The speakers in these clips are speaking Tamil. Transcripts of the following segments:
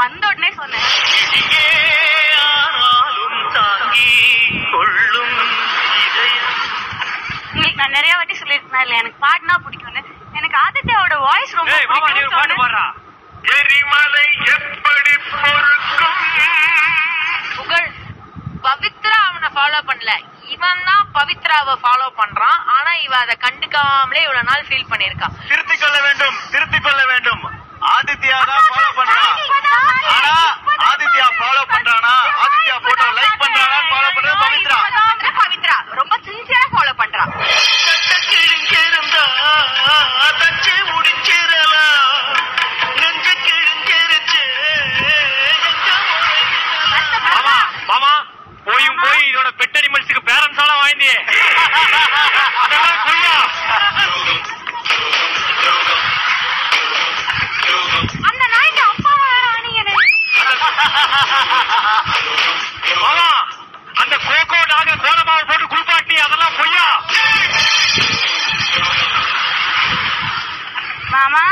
நான் வந்த உடனே சொன்னேன் இங்கே ஆனாலும் தாங்கி கொள்ளும் இதயம் உங்களுக்கு நான் நிறைய வாட்டி சொல்லியிருக்கேன் இல்ல எனக்கு பாட்டுனா பிடிக்கும்னு எனக்கு ஆதித்யாவோட வாய்ஸ் ரொம்ப ஏய் மாமா நீ ஒரு பாட்டு பிடிக்கும் பாடுறா எரிமலை எப்படி பொறுக்கும் புகழ் பவித்ரா அவனை ஃபாலோ பண்ணல இவன் தான் பவித்ராவை ஃபாலோ பண்றான் ஆனா இவ அதை கண்டுக்காமலே இவ்வளவு நாள் ஃபீல் பண்ணிருக்கான் திருத்திக் கொள்ள வேண்டும் திருத்திக் கொள்ள வேண்டும் ஆதித்யா தான் ஃபாலோ பண்றான் ஆனா ஆதித்யா ஃபாலோ பண்றானா ஆதித்யா போட்டோ லைக் பண்றானா ஃபாலோ பண்றது பவித்ரா பவித்ரா ரொம்ப சின்சியரா ஃபாலோ பண்றா கிழிஞ்சிருந்தா தச்சு முடிச்சிடலாம் நெஞ்ச கிழிஞ்சிருச்சு மாமா மாமா போயும் போய் இதோட பெட் அனிமல்ஸுக்கு பேரண்ட்ஸ் எல்லாம் வாங்கியே அதெல்லாம் பொய்யா அந்த நாய்க்கு அப்பா ஆனீங்க மாமா அந்த கோகோ நாக கோலமாவை போட்டு குளிப்பாட்டி அதெல்லாம் பொய்யா மாமா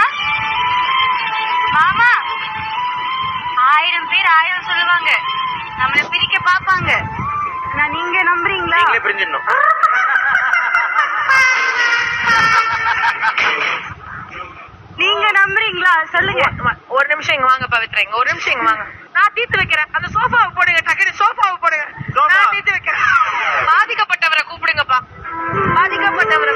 மாமா ஆயிரம் பேர் ஆயிரம் சொல்லுவாங்க நம்மள பிரிக்க பாப்பாங்க நான் நீங்க நம்புறீங்களா நீங்களே பிரிஞ்சிடணும் நீங்க நம்புறீங்களா சொல்லுங்க ஒரு நிமிஷம் இங்க வாங்க பவித்ரா இங்க ஒரு நிமிஷம் இங்க வாங்க நான் தீர்த்து வைக்கிறேன் அந்த சோஃபாவை போடுங்க டக்குனு சோஃபாவை போடுங்க சோஃபா. நான் தீர்த்து வைக்கிறேன் பாதிக்கப்பட்டவரை கூப்பிடுங்கப்பா பாதிக்கப்பட்டவரை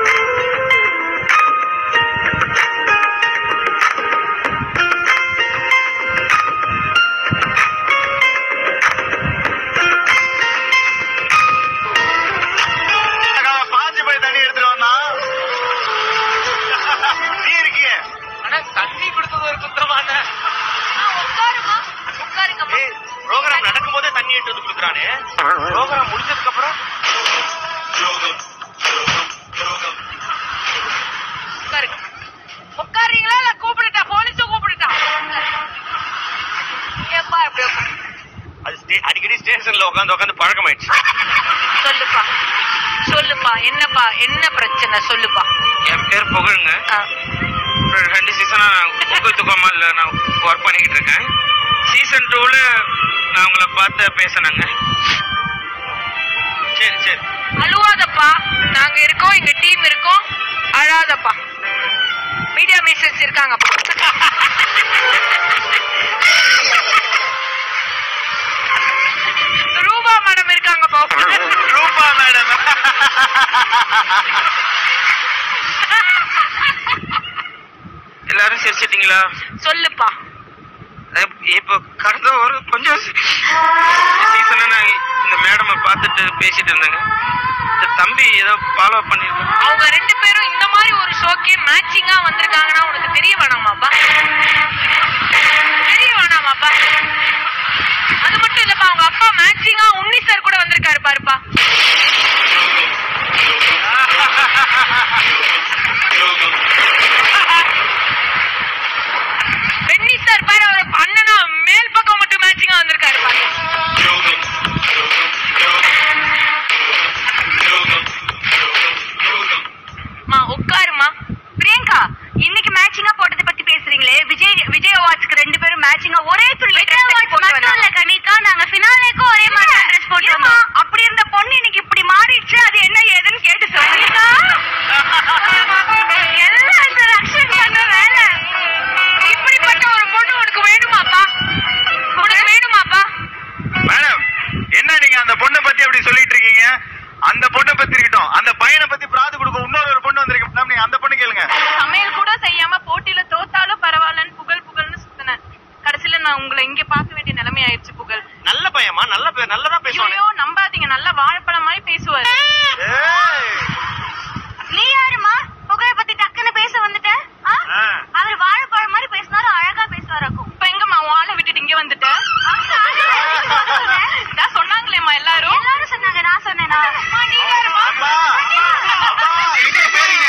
பாஞ்சு போய் தண்ணி எடுத்துட்டு வந்தா நீ இருக்கிய ஆனா தண்ணி கொடுத்தது ஒரு குத்தமான உட்காருமா உட்காருங்கம்மா ஏய் ப்ரோக்ராம் நடக்கும் போதே தண்ணி எடுத்து வந்து கொடுக்குறானே ப்ரோக்ராம் முடிஞ்சதுக்கு அப்புறம் உட்காருங்க உட்காருறீங்களா இல்ல கூப்பிடுட்டா போலீஸும் கூப்பிடுட்டா ஏப்பா இப்படி உட்காரு. அது ஸ்டே- அடிக்கடி ஸ்டேஷன்ல உட்காந்து உட்காந்து பழக்கமாயிடுச்சு சொல்லுப்பா சொல்லுப்பா என்னப்பா என்ன பிரச்சனை சொல்லுப்பா என் பேர் புகழுங்க ஆ, ஒரு ரெண்டு சீசனா கூகுள் துக்கமால நான் ஒர்க் பண்ணிக்கிட்டு இருக்கேன் சீசன் டூல நான் உங்களை பார்த்து பேசினேங்க சரி சரி அழுவாதப்பா நாங்க இருக்கோம் எங்க டீம் இருக்கோம் அழாதப்பா மீடியா மிஸ்டர்ஸ் இருக்காங்கப்பா ரூபா மேடம் இருக்காங்கப்பா ரூபா மேடம் எல்லாரும் சிரிச்சிட்டீங்களா சொல்லுப்பா அஹ் இப்போ கடந்த ஒரு கொஞ்சம் சீசனா நான் இந்த மேடமை பார்த்துட்டு பேசிட்டு இருந்தேங்க இந்த தம்பி ஏதோ ஃபாலோ பண்ணிருக்கேன் அவங்க ரெண்டு பேரும் இந்த மாதிரி ஒரு ஷோக்கே மேட்சிங்கா வந்திருக்காங்கன்னா உனக்கு தெரிய வேணாமாப்பா தெரிய வேணாமாப்பா அது மட்டும் இல்லப்பா அவங்க அப்பா மேட்சிங்கா உன்னி சார் கூட வந்திருக்காரு பாருப்பா பென்னி சார் பாரு அவர் அண்ணனா மேல் பக்கம் மட்டும் மேட்சிங்கா வந்திருக்காரு பாரு மா உட்காருமா பிரியங்கா இன்னைக்கு மேட்சிங்கா போட்டதை பத்தி பேசுறீங்களே விஜய் விஜய் அவார்ட்ஸ்க்கு ரெண்டு பேரும் மேட்சிங்கா ஒரே துணி விஜய் அவார்ட்ஸ் மட்டும் இல்ல கனிகா நாங்க ஃபினாலேக்கும் ஒரே மாதிரி ட்ரெஸ் போட்டுருந்தோம் அப்படி இருந்த பொண்ணு இன்னைக்கு இப்படி மாறிடுச்சு அது என்ன ஏதுன்னு கேட்டு சொல்லுங்க எல்லாம் இன்ட்ரடக்ஷன் பண்ண வேலை இப்படிப்பட்ட ஒரு பொண்ணு உனக்கு வேணுமாப்பா உனக்கு வேணுமாப்பா மேடம் என்ன நீங்க அந்த பொண்ணை பத்தி அப்படி சொல்லிட்டு இருக்கீங்க அந்த பொண்ணை பத்தி இருக்கட்டும் அந்த பையனை பத்தி பிராது கொடுக்க இன்னொரு ஒரு பொண்ணு வந்திருக்கு மேடம் நீங்க அந்த பொண்ணு கேளுங்க சமையல் கூட செய்யாம போட்டியில தோத்தாலும் பரவாயில்லன்னு புகழ் புகழ்னு சுத்தினேன் கடைசியில நான் உங்களை இங்க பார்க்க வேண்டிய நிலைமை ஆயிடுச்சு புகழ் நல்ல பையமா நல்ல பேர் நல்லதா பேசுவாங்க ஐயோ நம்பாதீங்க நல்லா வாழைப்பழம் மாதிரி பேசுவாரு ஏய். நீ யாருமா புகழை பத்தி டக்குன்னு பேச வந்துட்ட ஆ? ஆ. அவர் வாழைப்பழம் மாதிரி பேசினாலும் அழகா பேசுவாராக்கும் இப்ப எங்கம்மா உன் ஆளை விட்டுட்டு இங்க வந்துட்ட இதான் சொன்னாங்களேம்மா எல்லாரும் எல்லாரும் சொன்னாங்க நான் சொன்னேனா நீங்க யாருமா அப்பா அப்பா இங்க போறீங்க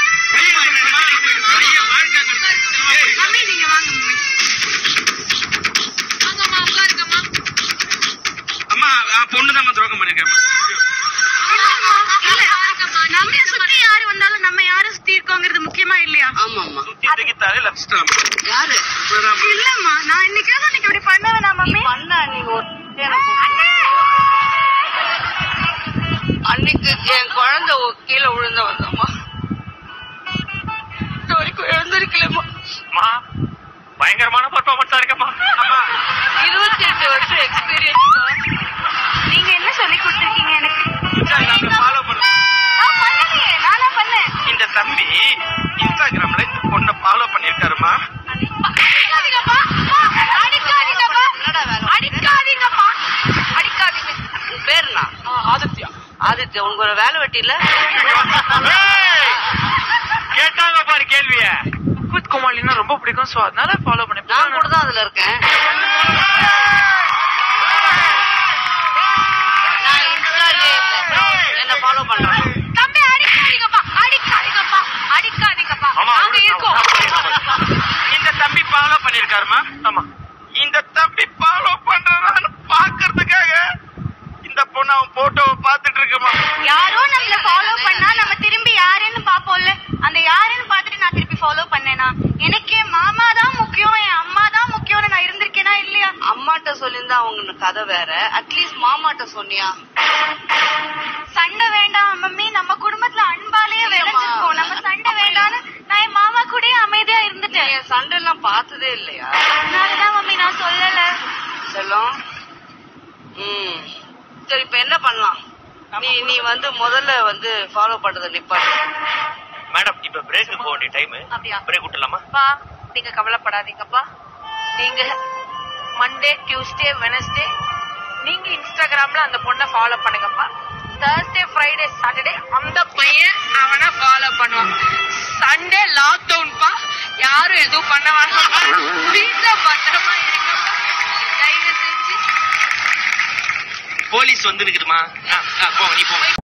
அம்மா பொண்ணு தான் துரோகம் பண்ணிருக்கேன் நம்ம சுத்தி யாரு வந்தாலும் நம்ம யாரு சுத்தி இருக்கோங்கிறது முக்கியமா இல்லையா சுத்தி தூக்கி தலையில வச்சுட்டான் இல்லம்மா நான் இன்னைக்காவது இன்னைக்கு இப்படி அண்ணா ஆதித்யா ஆதித்யா உனக்கு ஒரு வேலை வெட்டி இல்ல ஏய்! கேட்டாங்க பாரு கேள்விய குக்வித் கோமாளினா ரொம்ப பிடிக்கும் சோ அதனால ஃபாலோ பண்ணி நான் கூட தான் அதுல இருக்கேன் நான் இன்ஸ்டாலே என்ன ஃபாலோ பண்றேன் தம்பி அடிக்காதீங்கப்பா அடிக்காதீங்கப்பா அடிக்காதீங்கப்பா ஆமா, நாங்க அவரு- இருக்கோம் இந்த தம்பி ஃபாலோ பண்ணிருக்காருமா ஆமா இந்த தம்பி ஃபாலோ பண்றான்னு பாக்குறதுக்காக இந்த பொண்ணு அவன் போட்டோவை பாத்துட்டு இருக்கமா யாரோ நம்மள ஃபாலோ பண்ணா நம்ம திரும்பி யாருன்னு பாப்போம்ல அந்த யாருன்னு பார்த்துட்டு நான் திருப்பி ஃபாலோ பண்ணேனா எனக்கு என் மாமா தான் முக்கியம் என் அம்மா தான் முக்கியம்னு நான் இருந்திருக்கேனா இல்லையா அம்மாட்ட சொல்லியிருந்தா அவங்க கதை வேற அட்லீஸ்ட் மாமாட்ட சொன்னியா சண்டை வேண்டாம் மம்மி நம்ம குடும்பத்துல அன்பாலேயே விளைஞ்சிருக்கோம் நம்ம சண்டை வேண்டாம்னு நான் என் மாமா கூடயே அமைதியா நீ இருந்துட்டேன் என் சண்டை எல்லாம் பார்த்ததே இல்லையா அதனாலதான் மம்மி நான் சொல்லல செல்லம் ம் சரி இப்ப என்ன பண்ணலாம் நீ நீ வந்து முதல்ல வந்து ஃபாலோ பண்றத நிப்பாட்டு மேடம் இப்ப பிரேக் போக வேண்டிய டைம் அப்படியா? பிரேக் விட்டுலாமா அப்பா நீங்க கவலைப்படாதீங்கப்பா நீங்க மண்டே டியூஸ்டே வெனஸ்டே நீங்க இன்ஸ்டாகிராம்ல அந்த பொண்ணை ஃபாலோ பண்ணுங்கப்பா Thursday ஃப்ரைடே சாட்டர்டே அந்த பையன் அவனை ஃபாலோ பண்ணுவான் சண்டே லாக் டவுன்பா யாரும் எதுவும் பண்ண வேணாம் வீட்டுல பத்திரமா இருங்கப்பா தயவு செஞ்சு போலீஸ் வந்து நிக்குதுமா போ நீ போ